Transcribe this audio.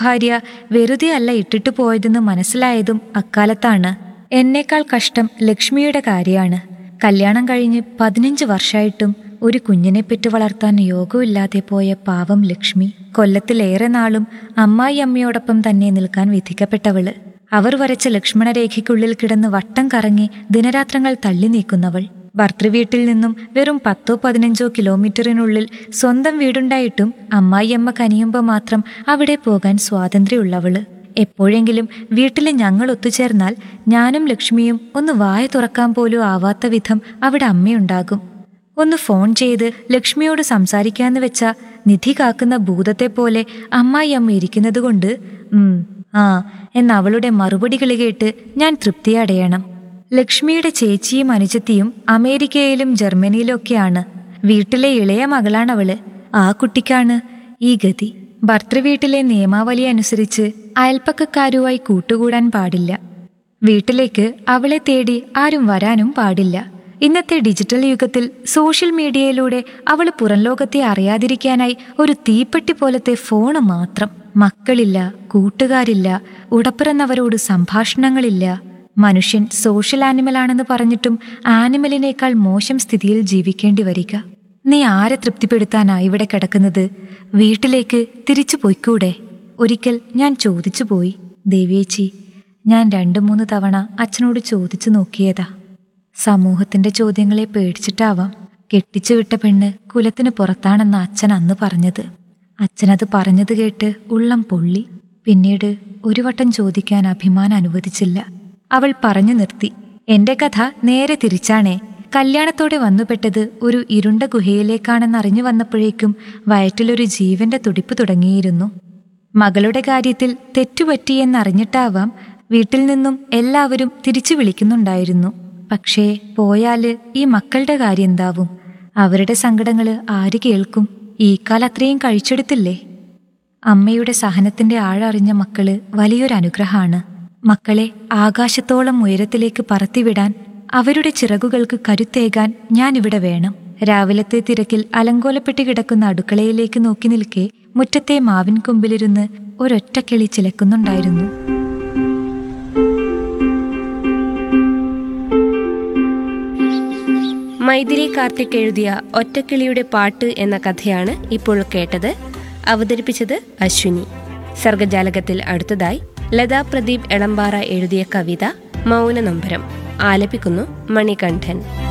ഭാര്യ വെറുതെ അല്ല ഇട്ടിട്ടു പോയതെന്ന് മനസ്സിലായതും അക്കാലത്താണ് എന്നേക്കാൾ കഷ്ടം ലക്ഷ്മിയുടെ കാര്യമാണ് കല്യാണം കഴിഞ്ഞ് പതിനഞ്ച് വർഷമായിട്ടും ഒരു കുഞ്ഞിനെ പെറ്റു വളർത്താൻ യോഗമില്ലാതെ പോയ പാവം ലക്ഷ്മി കൊല്ലത്തിലേറെ നാളും അമ്മായി അമ്മയോടൊപ്പം തന്നെ നിൽക്കാൻ വിധിക്കപ്പെട്ടവള് അവർ വരച്ച ലക്ഷ്മണരേഖയ്ക്കുള്ളിൽ കിടന്ന് വട്ടം കറങ്ങി ദിനരാത്രങ്ങൾ തള്ളി നീക്കുന്നവൾ ഭർത്തൃവീട്ടിൽ നിന്നും വെറും പത്തോ പതിനഞ്ചോ കിലോമീറ്ററിനുള്ളിൽ സ്വന്തം വീടുണ്ടായിട്ടും അമ്മായിയമ്മ കനിയുമ്പോൾ മാത്രം അവിടെ പോകാൻ സ്വാതന്ത്ര്യമുള്ളവള് എപ്പോഴെങ്കിലും വീട്ടിൽ ഞങ്ങൾ ഒത്തുചേർന്നാൽ ഞാനും ലക്ഷ്മിയും ഒന്ന് വായ തുറക്കാൻ പോലും ആവാത്ത വിധം അവിടെ അമ്മയുണ്ടാകും ഒന്ന് ഫോൺ ചെയ്ത് ലക്ഷ്മിയോട് സംസാരിക്കാന്ന് വെച്ച നിധി കാക്കുന്ന ഭൂതത്തെ പോലെ അമ്മായി അമ്മ ഇരിക്കുന്നത് കൊണ്ട് ഉം ആ എന്ന അവളുടെ മറുപടികൾ കേട്ട് ഞാൻ തൃപ്തി അടയണം ലക്ഷ്മിയുടെ ചേച്ചിയും അനുജത്തിയും അമേരിക്കയിലും ജർമ്മനിയിലും ഒക്കെയാണ് വീട്ടിലെ ഇളയ മകളാണവള് ആ കുട്ടിക്കാണ് ഈ ഗതി ഭർത്തൃവീട്ടിലെ നിയമാവലി അനുസരിച്ച് അയൽപ്പക്കക്കാരുമായി കൂട്ടുകൂടാൻ പാടില്ല വീട്ടിലേക്ക് അവളെ തേടി ആരും വരാനും പാടില്ല ഇന്നത്തെ ഡിജിറ്റൽ യുഗത്തിൽ സോഷ്യൽ മീഡിയയിലൂടെ അവൾ പുറം ലോകത്തെ അറിയാതിരിക്കാനായി ഒരു തീപ്പെട്ടി പോലത്തെ ഫോണ് മാത്രം മക്കളില്ല കൂട്ടുകാരില്ല ഉടപ്പിറന്നവരോട് സംഭാഷണങ്ങളില്ല മനുഷ്യൻ സോഷ്യൽ ആനിമലാണെന്ന് പറഞ്ഞിട്ടും ആനിമലിനേക്കാൾ മോശം സ്ഥിതിയിൽ ജീവിക്കേണ്ടി വരിക നീ ആരെ തൃപ്തിപ്പെടുത്താനാ ഇവിടെ കിടക്കുന്നത് വീട്ടിലേക്ക് തിരിച്ചു പോയിക്കൂടെ ഒരിക്കൽ ഞാൻ ചോദിച്ചു പോയി ദേവിയേച്ചി ഞാൻ രണ്ടു മൂന്ന് തവണ അച്ഛനോട് ചോദിച്ചു നോക്കിയതാ സമൂഹത്തിന്റെ ചോദ്യങ്ങളെ പേടിച്ചിട്ടാവാം കെട്ടിച്ചു വിട്ട പെണ്ണ് കുലത്തിന് പുറത്താണെന്ന് അച്ഛൻ അന്ന് പറഞ്ഞത് അച്ഛനത് പറഞ്ഞത് കേട്ട് ഉള്ളം പൊള്ളി പിന്നീട് ഒരു വട്ടം ചോദിക്കാൻ അഭിമാനം അനുവദിച്ചില്ല അവൾ പറഞ്ഞു നിർത്തി എന്റെ കഥ നേരെ തിരിച്ചാണേ കല്യാണത്തോടെ വന്നുപെട്ടത് ഒരു ഇരുണ്ട ഗുഹയിലേക്കാണെന്നറിഞ്ഞു വന്നപ്പോഴേക്കും വയറ്റിലൊരു ജീവന്റെ തുടിപ്പ് തുടങ്ങിയിരുന്നു മകളുടെ കാര്യത്തിൽ തെറ്റുപറ്റിയെന്നറിഞ്ഞിട്ടാവാം വീട്ടിൽ നിന്നും എല്ലാവരും തിരിച്ചു വിളിക്കുന്നുണ്ടായിരുന്നു പക്ഷേ പോയാല് ഈ മക്കളുടെ കാര്യം എന്താവും അവരുടെ സങ്കടങ്ങള് ആര് കേൾക്കും ഈ കാലത്രയും കഴിച്ചെടുത്തില്ലേ അമ്മയുടെ സഹനത്തിന്റെ ആഴറിഞ്ഞ മക്കള് വലിയൊരു അനുഗ്രഹമാണ് മക്കളെ ആകാശത്തോളം ഉയരത്തിലേക്ക് പറത്തിവിടാൻ അവരുടെ ചിറകുകൾക്ക് കരുത്തേകാൻ ഞാനിവിടെ വേണം രാവിലത്തെ തിരക്കിൽ അലങ്കോലപ്പെട്ട് കിടക്കുന്ന അടുക്കളയിലേക്ക് നോക്കി നിൽക്കെ മുറ്റത്തെ മാവിൻ കൊമ്പിലിരുന്ന് ഒരൊറ്റക്കിളി ചിലക്കുന്നുണ്ടായിരുന്നു മൈഥിലി കാർത്തിക് എഴുതിയ ഒറ്റക്കിളിയുടെ പാട്ട് എന്ന കഥയാണ് ഇപ്പോൾ കേട്ടത് അവതരിപ്പിച്ചത് അശ്വിനി സർഗജാലകത്തിൽ അടുത്തതായി ലതാ പ്രദീപ് എളമ്പാറ എഴുതിയ കവിത മൗന നൊമ്പരം ആലപിക്കുന്നു മണികണ്ഠൻ